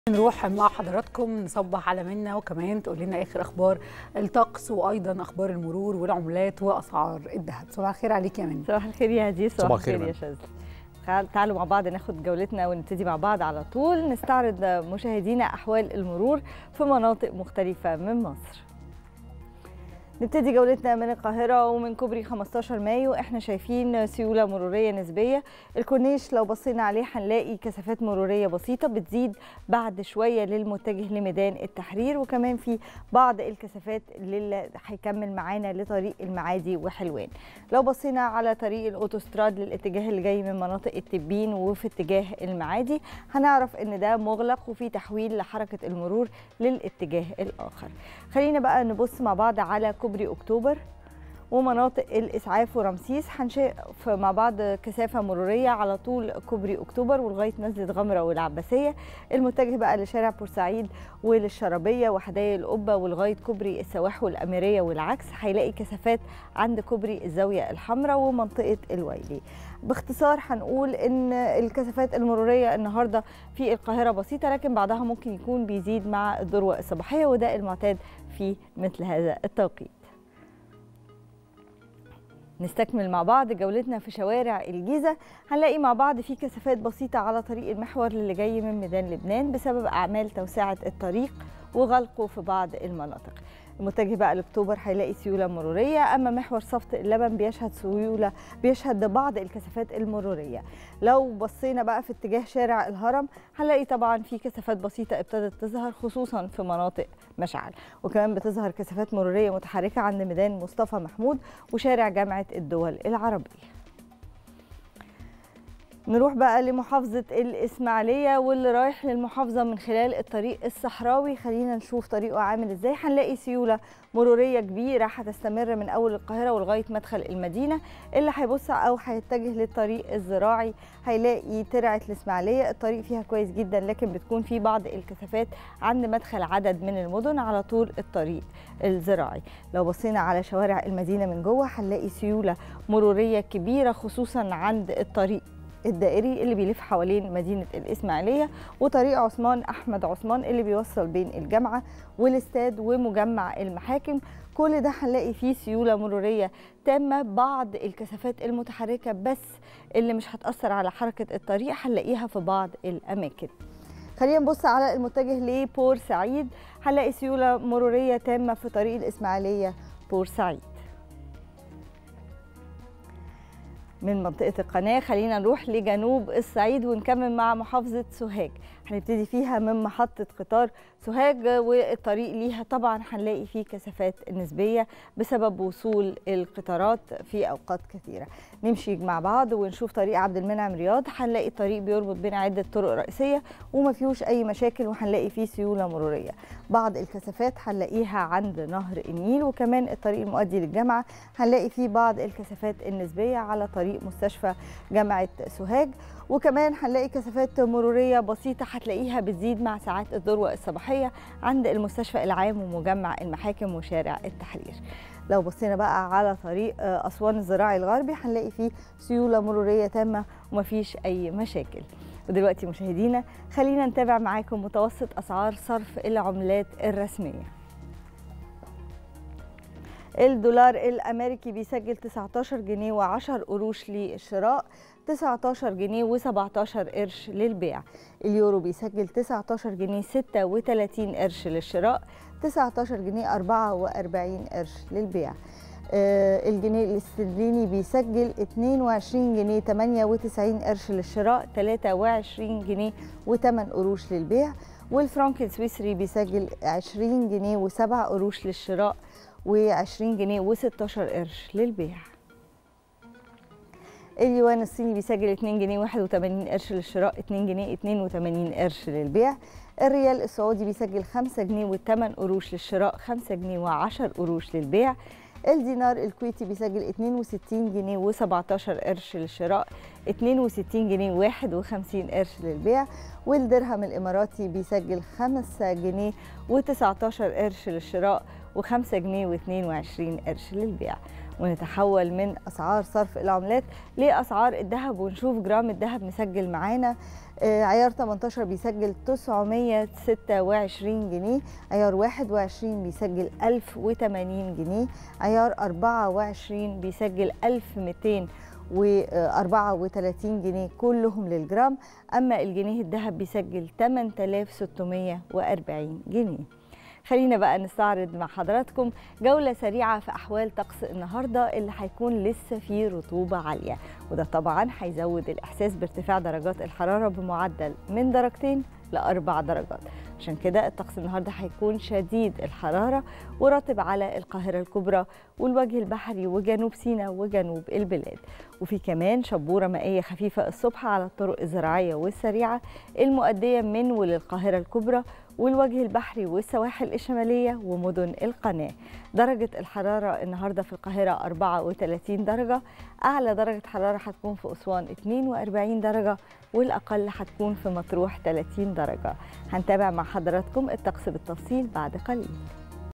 نروح مع حضراتكم نصبح على منا وكمان تقول لنا اخر اخبار الطقس وايضا اخبار المرور والعملات واسعار الذهب صباح الخير عليك يا منى صباح الخير يا هديه صباح صباح الخير الخير يا شاذلي تعال- تعالوا مع بعض ناخد جولتنا ونبتدي مع بعض على طول نستعرض مشاهدينا احوال المرور في مناطق مختلفه من مصر نبتدي جولتنا من القاهرة ومن كوبري 15 مايو احنا شايفين سيولة مرورية نسبية الكورنيش لو بصينا عليه هنلاقي كثافات مرورية بسيطة بتزيد بعد شوية للمتجه لميدان التحرير وكمان في بعض الكثافات اللي هيكمل معانا لطريق المعادي وحلوان لو بصينا على طريق الاوتوستراد للاتجاه اللي جاي من مناطق التبين وفي اتجاه المعادي هنعرف ان ده مغلق وفي تحويل لحركة المرور للاتجاه الاخر خلينا بقى نبص مع بعض على كوبري اكتوبر ومناطق الاسعاف ورمسيس هنشوف مع بعض كثافه مروريه على طول كوبري اكتوبر ولغايه نزله غمره والعباسيه المتجه بقى لشارع بورسعيد وللشرابيه وحدائق القبه ولغايه كوبري السواح والاميريه والعكس هيلاقي كثافات عند كوبري الزاويه الحمراء ومنطقه الويلي باختصار هنقول ان الكثافات المروريه النهارده في القاهره بسيطه لكن بعدها ممكن يكون بيزيد مع الذروه الصباحيه وده المعتاد في مثل هذا التوقيت نستكمل مع بعض جولتنا في شوارع الجيزة هنلاقي مع بعض في كثافات بسيطة على طريق المحور اللي جاي من ميدان لبنان بسبب أعمال توسعة الطريق وغلقه في بعض المناطق المتجه بقى لاكتوبر هيلاقي سيوله مروريه اما محور صفت اللبن بيشهد سيوله بيشهد بعض الكثافات المروريه لو بصينا بقى في اتجاه شارع الهرم هنلاقي طبعا في كثافات بسيطه ابتدت تظهر خصوصا في مناطق مشعل وكمان بتظهر كثافات مروريه متحركه عند ميدان مصطفى محمود وشارع جامعه الدول العربيه نروح بقى لمحافظة الإسماعيلية واللي رايح للمحافظة من خلال الطريق الصحراوي خلينا نشوف طريقه عامل إزاي هنلاقي سيولة مرورية كبيرة هتستمر من أول القاهرة ولغاية مدخل المدينة اللي هيبص أو هيتجه للطريق الزراعي هيلاقي ترعة الإسماعيلية الطريق فيها كويس جدا لكن بتكون في بعض الكثافات عند مدخل عدد من المدن على طول الطريق الزراعي لو بصينا على شوارع المدينة من جوه هنلاقي سيولة مرورية كبيرة خصوصا عند الطريق الدائري اللي بيلف حوالين مدينة الإسماعيلية وطريق عثمان أحمد عثمان اللي بيوصل بين الجامعة والاستاد ومجمع المحاكم كل ده هنلاقي فيه سيولة مرورية تامة بعض الكثافات المتحركة بس اللي مش هتأثر على حركة الطريق هنلاقيها في بعض الأماكن خلينا نبص على المتجه لبورسعيد هنلاقي سيولة مرورية تامة في طريق الإسماعيلية بورسعيد من منطقة القناة خلينا نروح لجنوب الصعيد ونكمل مع محافظة سوهاج هنبتدي فيها من محطة قطار سوهاج والطريق ليها طبعا هنلاقي فيه كثافات نسبية بسبب وصول القطارات في أوقات كثيرة نمشي مع بعض ونشوف طريق عبد المنعم رياض هنلاقي الطريق بيربط بين عدة طرق رئيسية وما فيهوش أي مشاكل وهنلاقي فيه سيولة مرورية بعض الكثافات هنلاقيها عند نهر النيل وكمان الطريق المؤدي للجامعة هنلاقي فيه بعض الكثافات النسبية على طريق مستشفى جامعة سوهاج وكمان هنلاقي كثافات مرورية بسيطة هتلاقيها بتزيد مع ساعات الذروة الصباحية عند المستشفى العام ومجمع المحاكم وشارع التحرير لو بصينا بقى على طريق أسوان الزراعي الغربي هنلاقي فيه سيولة مرورية تامة ومفيش أي مشاكل ودلوقتي مشاهدينا خلينا نتابع معاكم متوسط أسعار صرف العملات الرسمية الدولار الأمريكي بيسجل 19 جنيه و10 قروش للشراء 19 جنيه و17 قرش للبيع اليورو بيسجل 19 جنيه 36 قرش للشراء 19 جنيه 44 قرش للبيع آه الجنيه الاسترليني بيسجل 22 جنيه 98 قرش للشراء 23 جنيه و8 قروش للبيع والفرنك السويسري بيسجل 20 جنيه و7 قروش للشراء و20 جنيه و16 قرش للبيع اليوان الصيني بيسجل 2 جنيه 81 قرش للشراء 2 جنيه 82 قرش للبيع الريال السعودي بيسجل 5 جنيه و8 قروش للشراء 5 جنيه و10 قروش للبيع الدينار الكويتي بيسجل 62 جنيه و17 قرش للشراء 62 جنيه 51 قرش للبيع والدرهم الإماراتي بيسجل 5 جنيه و19 قرش للشراء و5 جنيه و22 قرش للبيع ونتحول من أسعار صرف العملات لأسعار الذهب ونشوف جرام الذهب مسجل معانا آه، عيار 18 بيسجل 926 جنيه عيار 21 بيسجل 1080 جنيه عيار 24 بيسجل 1234 جنيه كلهم للجرام أما الجنيه الذهب بيسجل 8640 جنيه خلينا بقى نستعرض مع حضراتكم جولة سريعة في أحوال طقس النهاردة اللي هيكون لسه فيه رطوبة عالية وده طبعا هيزود الإحساس بارتفاع درجات الحرارة بمعدل من درجتين لأربع درجات عشان كده الطقس النهاردة هيكون شديد الحرارة ورطب على القاهرة الكبرى والوجه البحري وجنوب سيناء وجنوب البلاد وفي كمان شبورة مائية خفيفة الصبح على الطرق الزراعية والسريعة المؤدية من وللقاهرة الكبرى والوجه البحري والسواحل الشمالية ومدن القناة درجة الحرارة النهاردة في القاهرة 34 درجة أعلى درجة حرارة هتكون في أسوان 42 درجة والأقل هتكون في مطروح 30 درجة هنتابع مع حضراتكم الطقس بالتفصيل بعد قليل